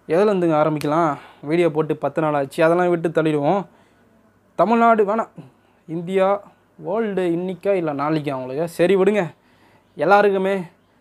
எதுலேருந்துங்க ஆரம்பிக்கலாம் வீடியோ போட்டு பத்து நாள் ஆச்சு அதெல்லாம் விட்டு தள்ளிடுவோம் தமிழ்நாடு வேணாம் இந்தியா வேர்ல்டு இன்னிக்கா இல்லை நாளைக்கா அவங்களுக்கு சரி விடுங்க எல்லாருக்குமே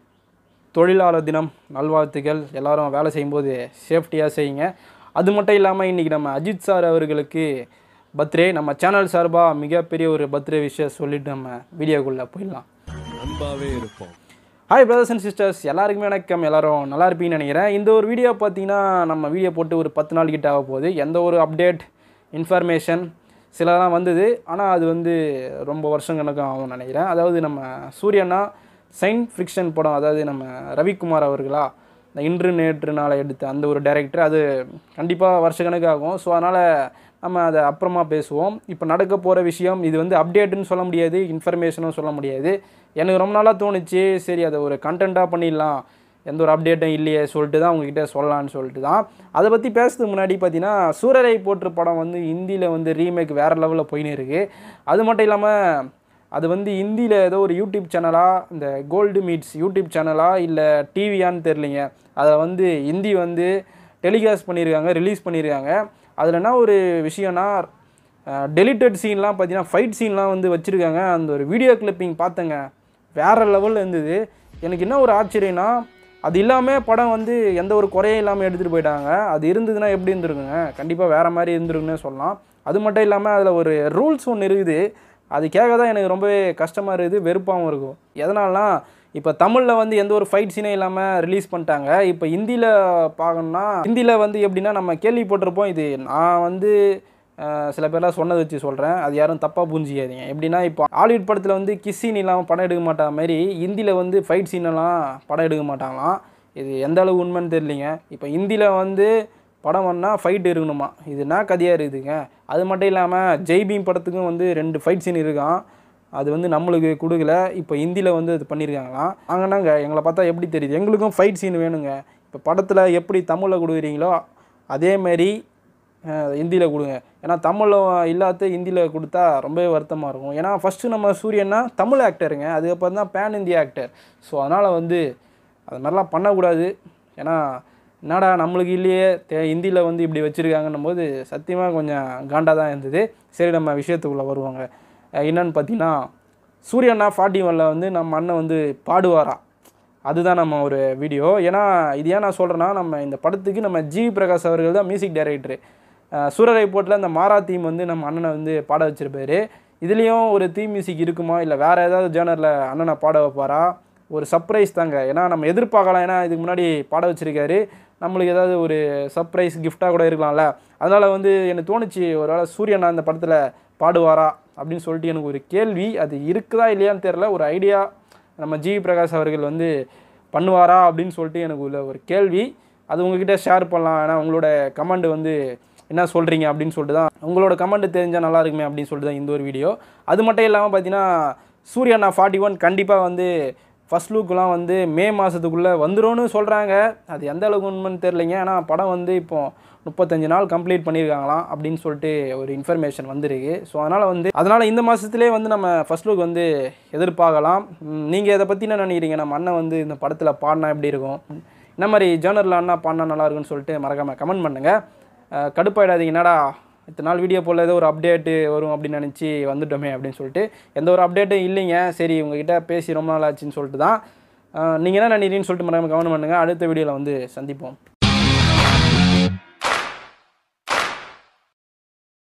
தொழிலாளர் தினம் நல்வாழ்த்துக்கள் எல்லாரும் வேலை செய்யும்போது சேஃப்டியாக செய்யுங்க அது மட்டும் இல்லாமல் இன்றைக்கி நம்ம அஜித் சார் அவர்களுக்கு பர்த்டே நம்ம சேனல் சார்பாக மிகப்பெரிய ஒரு பர்த்டே விஷயம் சொல்லிட்டு நம்ம வீடியோக்குள்ளே போயிடலாம் அன்பாவே இருப்போம் ஹாய் பிரதர்ஸ் அண்ட் சிஸ்டர்ஸ் எல்லாருக்குமே வணக்கம் எல்லாரும் நல்லா இருப்பீங்கன்னு நினைக்கிறேன் இந்த ஒரு வீடியோ பார்த்தீங்கன்னா நம்ம வீடியோ போட்டு ஒரு பத்து நாள் கிட்ட ஆக போகுது எந்த ஒரு அப்டேட் இன்ஃபர்மேஷன் சிலதெல்லாம் வந்தது ஆனால் அது வந்து ரொம்ப வருஷம் கணக்கும் ஆகும்னு நினைக்கிறேன் அதாவது நம்ம சூரியனா சைன் ஃபிக்ஷன் படம் அதாவது நம்ம ரவிக்குமார் அவர்களா இந்த இன்று நேற்று நாளை எடுத்த அந்த ஒரு டைரக்டர் அது கண்டிப்பாக வருஷக்கணக்கு ஆகும் ஸோ அதனால் நம்ம அதை அப்புறமா பேசுவோம் இப்போ நடக்க போகிற விஷயம் இது வந்து அப்டேட்டுன்னு சொல்ல முடியாது இன்ஃபர்மேஷனும் சொல்ல முடியாது எனக்கு ரொம்ப நாளாக தோணுச்சு சரி அதை ஒரு கண்டென்ட்டாக பண்ணிடலாம் எந்த ஒரு அப்டேட்டும் இல்லையே சொல்லிட்டு தான் உங்ககிட்ட சொல்லலான்னு சொல்லிட்டு தான் அதை பற்றி பேசுறதுக்கு முன்னாடி பார்த்தீங்கன்னா சூரரை போற்று படம் வந்து ஹிந்தியில் வந்து ரீமேக் வேறு லெவலில் போயின்னு இருக்குது அது மட்டும் இல்லாமல் அது வந்து ஹிந்தியில் ஏதோ ஒரு யூடியூப் சேனலாக இந்த கோல்டு மீட்ஸ் யூடியூப் சேனலா இல்லை டிவியான்னு தெரிலிங்க அதை வந்து ஹிந்தி வந்து டெலிகாஸ்ட் பண்ணியிருக்காங்க ரிலீஸ் பண்ணியிருக்காங்க அதில் என்ன ஒரு விஷயம்னா டெலிட்டட் சீன்லாம் பார்த்தீங்கன்னா ஃபைட் சீன்லாம் வந்து வச்சுருக்காங்க அந்த ஒரு வீடியோ கிளிப்பிங் பார்த்தேங்க வேறு லெவலில் இருந்தது எனக்கு என்ன ஒரு ஆச்சரியம்னா அது இல்லாமல் படம் வந்து எந்த ஒரு குறையும் இல்லாமல் எடுத்துகிட்டு போயிட்டாங்க அது இருந்ததுன்னா எப்படி இருந்திருக்குங்க கண்டிப்பாக வேறு மாதிரி இருந்திருக்குன்னே சொல்லலாம் அது மட்டும் இல்லாமல் அதில் ஒரு ரூல்ஸ் ஒன்று இருக்குது அது கேட்க தான் எனக்கு ரொம்பவே கஷ்டமாக இருக்குது வெறுப்பாகவும் இருக்கும் எதனாலனா இப்போ தமிழில் வந்து எந்த ஒரு ஃபைட் சீனே இல்லாமல் ரிலீஸ் பண்ணிட்டாங்க இப்போ ஹிந்தியில் பார்க்கணுன்னா ஹிந்தியில் வந்து எப்படின்னா நம்ம கேள்விப்பட்டிருப்போம் இது நான் வந்து அஹ், சில பேர்லாம் சொன்னதை வச்சு சொல்கிறேன் அது யாரும் தப்பாக புரிஞ்சிக்காதீங்க எப்படின்னா இப்போ ஹாலிவுட் படத்தில் வந்து கிஸ் சீன் இல்லாமல் படம் எடுக்க மாட்டா மாதிரி ஹிந்தியில் வந்து ஃபைட் சீனெல்லாம் படம் எடுக்க மாட்டாங்களாம் இது எந்த அளவு உண்மைன்னு தெரியலிங்க இப்போ ஹிந்தியில் வந்து படம் பண்ணால் ஃபைட் இருக்கணுமா இது என்ன கதையாக இருக்குதுங்க அது மட்டும் இல்லாமல் ஜெய்பீம் படத்துக்கும் வந்து ரெண்டு ஃபைட் சீன் இருக்கான் அது வந்து நம்மளுக்கு கொடுக்கல இப்போ ஹிந்தியில் வந்து அது பண்ணியிருக்காங்களாம் நாங்கன்னாங்க எங்களை பார்த்தா எப்படி தெரியுது எங்களுக்கும் ஃபைட் சீன் வேணுங்க இப்போ படத்தில் எப்படி தமிழில் கொடுக்குறீங்களோ அதேமாரி ஹிந்தியில் கொடுங்க ஏன்னா தமிழில் இல்லாத ஹிந்தியில் கொடுத்தா ரொம்பவே வருத்தமாக இருக்கும் ஏன்னா ஃபஸ்ட்டு நம்ம சூரியன்னா தமிழ் ஆக்டருங்க அதுக்கப்புறம் தான் பேன் இந்தியா ஆக்டர் ஸோ அதனால் வந்து அது மாதிரிலாம் பண்ணக்கூடாது ஏன்னா என்னடா நம்மளுக்கு இல்லையே தே ஹிந்தியில் வந்து இப்படி வச்சுருக்காங்கன்னும் போது சத்தியமாக கொஞ்சம் காண்டாக தான் இருந்தது சரி நம்ம விஷயத்துக்குள்ளே வருவாங்க அஹ் என்னன்னு பார்த்தீங்கன்னா சூரியண்ணா ஃபார்ட்டி ஒனில் வந்து நம்ம அண்ணன் வந்து பாடுவாரா அதுதான் நம்ம ஒரு வீடியோ ஏன்னா இது ஏன் நான் சொல்கிறேன்னா நம்ம இந்த படத்துக்கு நம்ம ஜி பிரகாஷ் அவர்கள் தான் மியூசிக் டைரக்டரு சூரரை போட்டில் அந்த மாறா தீம் வந்து நம்ம அண்ணனை வந்து பாட வச்சிருப்பாரு இதுலேயும் ஒரு தீம் மியூசிக் இருக்குமா இல்லை வேறு ஏதாவது ஜேனரில் அண்ணனை பாட வைப்பாரா ஒரு சர்ப்ரைஸ் தாங்க ஏன்னா நம்ம எதிர்பார்க்கலாம் ஏன்னா இதுக்கு முன்னாடி பாட வச்சிருக்காரு நம்மளுக்கு ஏதாவது ஒரு சர்ப்ரைஸ் கிஃப்டாக கூட இருக்கலாம்ல அதனால் வந்து எனக்கு தோணுச்சு ஒருவேளை சூரியண்ணா இந்த படத்தில் பாடுவாரா அப்படின்னு சொல்லிட்டு எனக்கு ஒரு கேள்வி அது இருக்குதா இல்லையான்னு தெரில ஒரு ஐடியா நம்ம ஜி பிரகாஷ் அவர்கள் வந்து பண்ணுவாரா அப்படின்னு சொல்லிட்டு எனக்கு உள்ள ஒரு கேள்வி அது உங்ககிட்ட ஷேர் பண்ணலாம் ஏன்னா உங்களோட கமெண்ட் வந்து என்ன சொல்கிறீங்க அப்படின்னு சொல்லிட்டு தான் உங்களோட கமெண்ட் தெரிஞ்சால் நல்லா இருக்குமே அப்படின்னு சொல்லிட்டு தான் இந்த ஒரு வீடியோ அது மட்டும் இல்லாமல் பார்த்தீங்கன்னா சூர்யாண்ணா ஃபார்ட்டி ஒன் கண்டிப்பாக வந்து ஃபஸ்ட் லுக்கெலாம் வந்து மே மாதத்துக்குள்ளே வந்துரும்னு சொல்கிறாங்க அது எந்த அளவுக்கு உண்மைன்னு தெரிலிங்க ஆனால் படம் வந்து இப்போ முப்பத்தஞ்சு நாள் கம்ப்ளீட் பண்ணியிருக்காங்களாம் அப்படின்னு சொல்லிட்டு ஒரு இன்ஃபர்மேஷன் வந்திருக்கு ஸோ அதனால் வந்து அதனால் இந்த மாதத்துலேயே வந்து நம்ம ஃபஸ்ட் லுக் வந்து எதிர்பார்க்கலாம் நீங்கள் இதை பற்றி என்ன நினைக்கிறீங்க நம்ம அண்ணன் வந்து இந்த படத்தில் பாடினா எப்படி இருக்கும் என்ன மாதிரி ஜேர்னரில் அண்ணா பாடினா நல்லா இருக்கும்னு சொல்லிட்டு மறக்காமல் கமெண்ட் பண்ணுங்கள் அஹ் கடுப்பாயிடாதீங்க என்னடா இத்தனை நாள் வீடியோ போல் ஏதோ ஒரு அப்டேட்டு வரும் அப்படின்னு நினச்சி வந்துட்டோமே அப்படின்னு சொல்லிட்டு எந்த ஒரு அப்டேட்டும் இல்லைங்க சரி உங்ககிட்ட பேசி ரொம்ப நாள் ஆச்சுன்னு சொல்லிட்டு தான் நீங்கள் என்ன நினைக்கிறீங்கன்னு சொல்லிட்டு மறக்காம கமெண்ட் பண்ணுங்கள் அடுத்த வீடியோவில் வந்து சந்திப்போம்